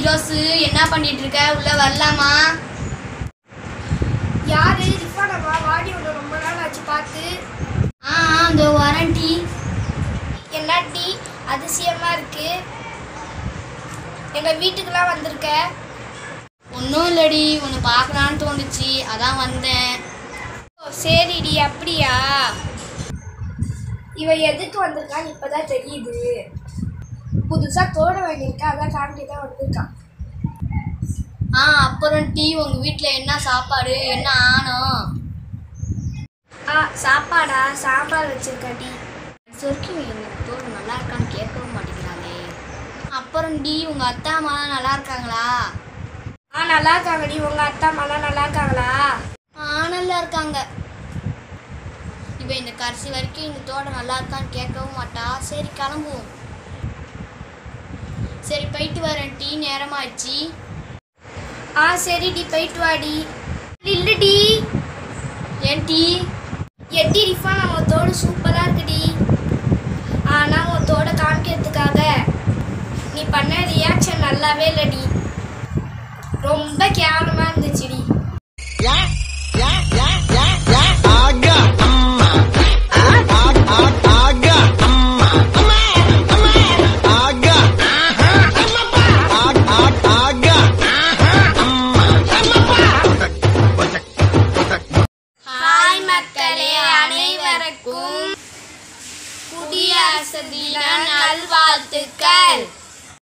rose என்ன பண்ணிட்டு இருக்க உள்ள வரலாமா யாரு ரிஃபானவா வாடி உன்னை ரொம்ப நாள் ஆச்சு பார்த்து ஆ ஆ, இதோ வரேன் டீ என்னாட்டி அதிசயமா இருக்கு எங்க வீட்டுக்கெல்லாம் வந்திருக்க ஒன்றும் இல்லடி உன்னை பார்க்கலான்னு தோணுச்சு அதான் வந்தேன் ஓ சரிடி அப்படியா இவ எதுக்கு வந்திருக்கான்னு இப்பதான் தெரியுது புதுசா தோட வேண்டியிருக்கா அதான் காண்டி தான் வந்திருக்கான் ஆ அப்புறம் டீ உங்க வீட்டில் என்ன சாப்பாடு என்ன ஆனம் ஆ சாப்பாடா சாம்பார் வச்சிருக்காடி சொர்க்கி எங்களுக்கு தோடு நல்லா இருக்கான்னு கேட்கவும் மாட்டேங்கிறாங்களே அப்புறம் டி உங்க அத்தா அம்மாலாம் நல்லா இருக்காங்களா ஆ நல்லா இருக்காங்கடி உங்க அத்தா அம்மாலாம் நல்லா இருக்காங்களா ஆ நல்லா இருக்காங்க இப்போ இந்த கடைசி வரைக்கும் இந்த தோட்டம் நல்லா இருக்கான்னு கேட்கவும் மாட்டா சரி கிளம்புவோம் சரி போயிட்டு வரேன் டீ நேரமாச்சு ஆ சரிடி போயிட்டு வாடி இல்லடி ஏன் டீ எட்டி ரிஃபான் அவன் தோடு சூப்பராக இருக்குடி ஆனால் உன் தோட காமிக்கிறதுக்காக நீ பண்ண ரியாக்ஷன் நல்லாவே இல்லடி ரொம்ப கேவலமாக இருந்துச்சுடி